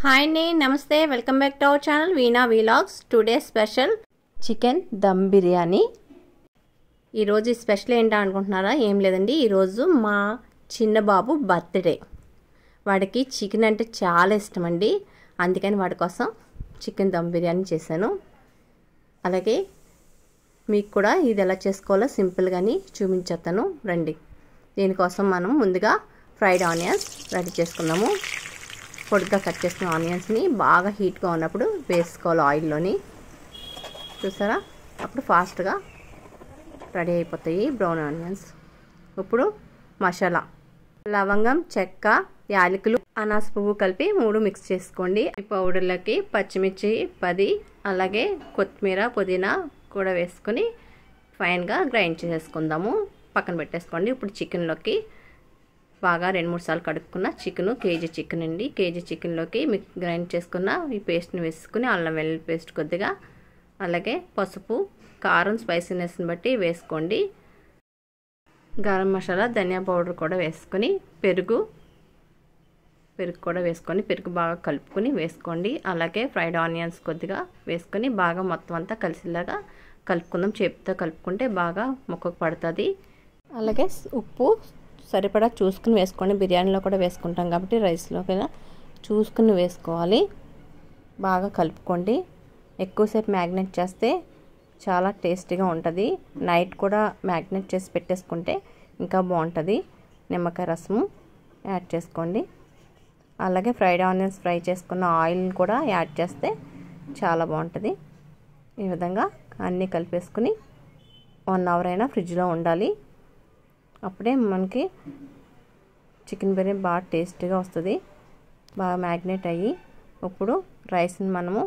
hi అండి నమస్తే welcome back to our channel Veena vlogs today special chicken dum biryani ఈరోజు ఈ స్పెషల్ ఏంటా అనుకుంటున్నారా ఏం లేదండి ఈరోజు మా చిన్న బాబు బర్త్డే వాడికి చికెన్ అంటే చాలా ఇష్టం అండి అందుకని వాడి కోసం చికెన్ దమ్ బిర్యానీ చేశాను అలాగే మీకు కూడా ఇది ఎలా చేసుకోవాలో సింపుల్గాని చూపించేస్తాను రండి దీనికోసం మనం ముందుగా ఫ్రైడ్ ఆనియన్స్ రెడీ చేసుకుందాము పొడిగా కట్ చేసిన ఆనియన్స్ని బాగా హీట్గా ఉన్నప్పుడు వేసుకోవాలి ఆయిల్లోని చూసారా అప్పుడు ఫాస్ట్గా రెడీ అయిపోతాయి బ్రౌన్ ఆనియన్స్ ఇప్పుడు మసాలా లవంగం చెక్క యాలకులు అనాస పువ్వు కలిపి మూడు మిక్స్ చేసుకోండి ఈ పౌడర్లకి పచ్చిమిర్చి పది అలాగే కొత్తిమీర పుదీనా కూడా వేసుకొని ఫైన్గా గ్రైండ్ చేసుకుందాము పక్కన పెట్టేసుకోండి ఇప్పుడు చికెన్లోకి బాగా రెండు మూడు సార్లు కడుక్కున్న చికెన్ కేజీ చికెన్ అండి కేజీ చికెన్లోకి మీకు గ్రైండ్ చేసుకున్న ఈ పేస్ట్ని వేసుకుని అల్లం వెల్లుల్లి పేస్ట్ కొద్దిగా అలాగే పసుపు కారం స్పైసీనెస్ని బట్టి వేసుకోండి గరం మసాలా ధనియా పౌడర్ కూడా వేసుకొని పెరుగు పెరుగు కూడా వేసుకొని పెరుగు బాగా కలుపుకొని వేసుకోండి అలాగే ఫ్రైడ్ ఆనియన్స్ కొద్దిగా వేసుకొని బాగా మొత్తం అంతా కలిసేలాగా కలుపుకుందాం చేపుతో కలుపుకుంటే బాగా మొక్కకు పడుతుంది అలాగే ఉప్పు సరిపడా చూసుకుని వేసుకోండి బిర్యానీలో కూడా వేసుకుంటాం కాబట్టి రైస్లోకైనా చూసుకుని వేసుకోవాలి బాగా కలుపుకోండి ఎక్కువసేపు మ్యాగ్నెట్ చేస్తే చాలా టేస్టీగా ఉంటుంది నైట్ కూడా మ్యాగ్నెట్ చేసి పెట్టేసుకుంటే ఇంకా బాగుంటుంది నిమ్మకాయ రసము యాడ్ చేసుకోండి అలాగే ఫ్రైడ్ ఆనియన్స్ ఫ్రై చేసుకున్న ఆయిల్ని కూడా యాడ్ చేస్తే చాలా బాగుంటుంది ఈ విధంగా అన్నీ కలిపేసుకుని వన్ అవర్ అయినా ఫ్రిడ్జ్లో ఉండాలి అప్పుడే మనకి చికెన్ బిర్యానీ బాగా టేస్టీగా వస్తుంది బాగా మ్యాగ్నేట్ అయ్యి ఇప్పుడు రైస్ని మనము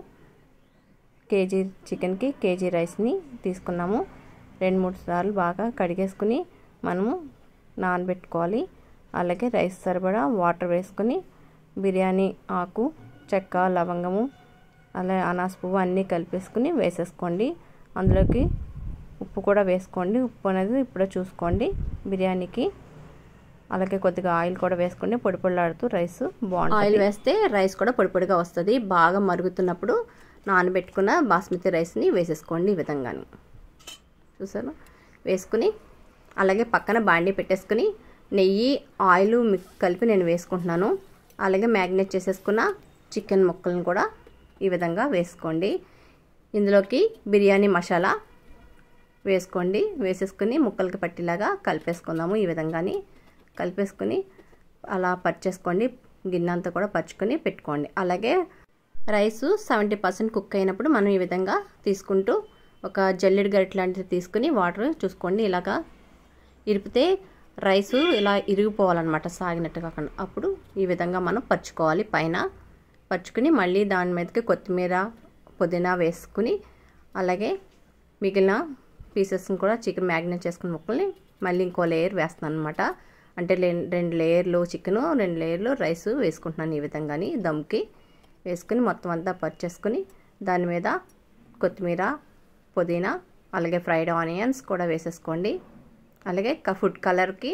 కేజీ చికెన్కి కేజీ రైస్ని తీసుకున్నాము రెండు మూడు సార్లు బాగా కడిగేసుకుని మనము నానబెట్టుకోవాలి అలాగే రైస్ సరిపడా వాటర్ వేసుకొని బిర్యానీ ఆకు చెక్క లవంగము అలాగే అనాస పువ్వు అన్నీ కలిపేసుకుని వేసేసుకోండి అందులోకి ఉప్పు కూడా వేసుకోండి ఉప్పు అనేది ఇప్పుడే చూసుకోండి బిర్యానీకి అలాగే కొద్దిగా ఆయిల్ కూడా వేసుకోండి పొడి పొడిలాడుతూ రైస్ బాగుంటుంది ఆయిల్ వేస్తే రైస్ కూడా పొడి పొడిగా వస్తుంది బాగా మరుగుతున్నప్పుడు నానబెట్టుకున్న బాస్మతి రైస్ని వేసేసుకోండి ఈ విధంగాని చూసారు వేసుకుని అలాగే పక్కన బాండీ పెట్టేసుకుని నెయ్యి ఆయిల్ కలిపి నేను వేసుకుంటున్నాను అలాగే మ్యాగ్నేట్ చేసేసుకున్న చికెన్ ముక్కలను కూడా ఈ విధంగా వేసుకోండి ఇందులోకి బిర్యానీ మసాలా వేసుకోండి వేసేసుకుని ముక్కలకి పట్టిలాగా కలిపేసుకుందాము ఈ విధంగాని కలిపేసుకుని అలా పర్చేసుకోండి గిన్నె అంతా కూడా పరుచుకొని పెట్టుకోండి అలాగే రైస్ సెవెంటీ పర్సెంట్ కుక్ అయినప్పుడు మనం ఈ విధంగా తీసుకుంటూ ఒక జల్లెడు గరిట లాంటిది తీసుకుని వాటర్ చూసుకోండి ఇలాగా ఇరిపితే రైస్ ఇలా ఇరిగిపోవాలన్నమాట సాగినట్టు కాకుండా అప్పుడు ఈ విధంగా మనం పరుచుకోవాలి పైన పరుచుకుని మళ్ళీ దాని మీదకి కొత్తిమీర పుదీనా వేసుకుని అలాగే మిగిలిన పీసెస్ని కూడా చికెన్ మ్యాగ్నేట్ చేసుకున్న ముక్కల్ని మళ్ళీ ఇంకో లేయర్ వేస్తున్నాను అనమాట అంటే రెండు లేయర్లు చికెను రెండు లేయర్లు రైస్ వేసుకుంటున్నాను ఈ విధంగాని దమ్కి వేసుకుని మొత్తం అంతా పర్చేసుకుని దాని మీద కొత్తిమీర పుదీనా అలాగే ఫ్రైడ్ ఆనియన్స్ కూడా వేసేసుకోండి అలాగే ఫుడ్ కలర్కి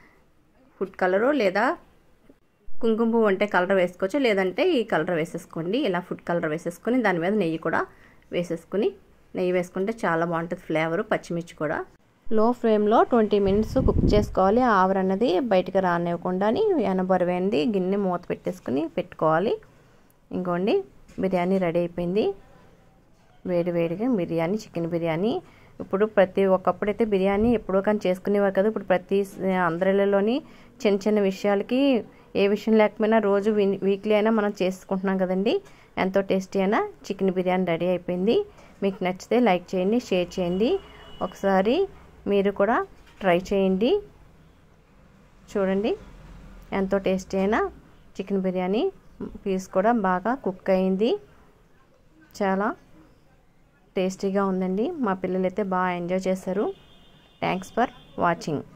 ఫుడ్ కలరు లేదా కుంకుమ పువ్వు అంటే కలర్ వేసుకోవచ్చు లేదంటే ఈ కలర్ వేసేసుకోండి ఇలా ఫుడ్ కలర్ వేసేసుకొని దాని మీద నెయ్యి కూడా వేసేసుకుని నెయ్యి వేసుకుంటే చాలా బాగుంటుంది ఫ్లేవరు పచ్చిమిర్చి కూడా లో ఫ్లేమ్లో ట్వంటీ మినిట్స్ కుక్ చేసుకోవాలి ఆవర్ అన్నది బయటకు రానివ్వకుండా ఎనబరువైంది గిన్నె మూత పెట్టేసుకుని పెట్టుకోవాలి ఇంకోండి బిర్యానీ రెడీ అయిపోయింది వేడి వేడిగా బిర్యానీ చికెన్ బిర్యానీ ఇప్పుడు ప్రతి ఒక్కప్పుడైతే బిర్యానీ ఎప్పుడో కానీ చేసుకునేవారు కదా ఇప్పుడు ప్రతి అందరిలోని చిన్న చిన్న విషయాలకి ఏ విషయం లేకపోయినా రోజు వీక్లీ అయినా మనం చేసుకుంటున్నాం కదండి ఎంతో టేస్టీ అయినా చికెన్ బిర్యానీ రెడీ అయిపోయింది మీకు నచ్చితే లైక్ చేయండి షేర్ చేయండి ఒకసారి మీరు కూడా ట్రై చేయండి చూడండి ఎంతో టేస్టీ అయినా చికెన్ బిర్యానీ పీస్ కూడా బాగా కుక్ అయింది చాలా టేస్టీగా ఉందండి మా పిల్లలైతే బాగా ఎంజాయ్ చేశారు థ్యాంక్స్ ఫర్ వాచింగ్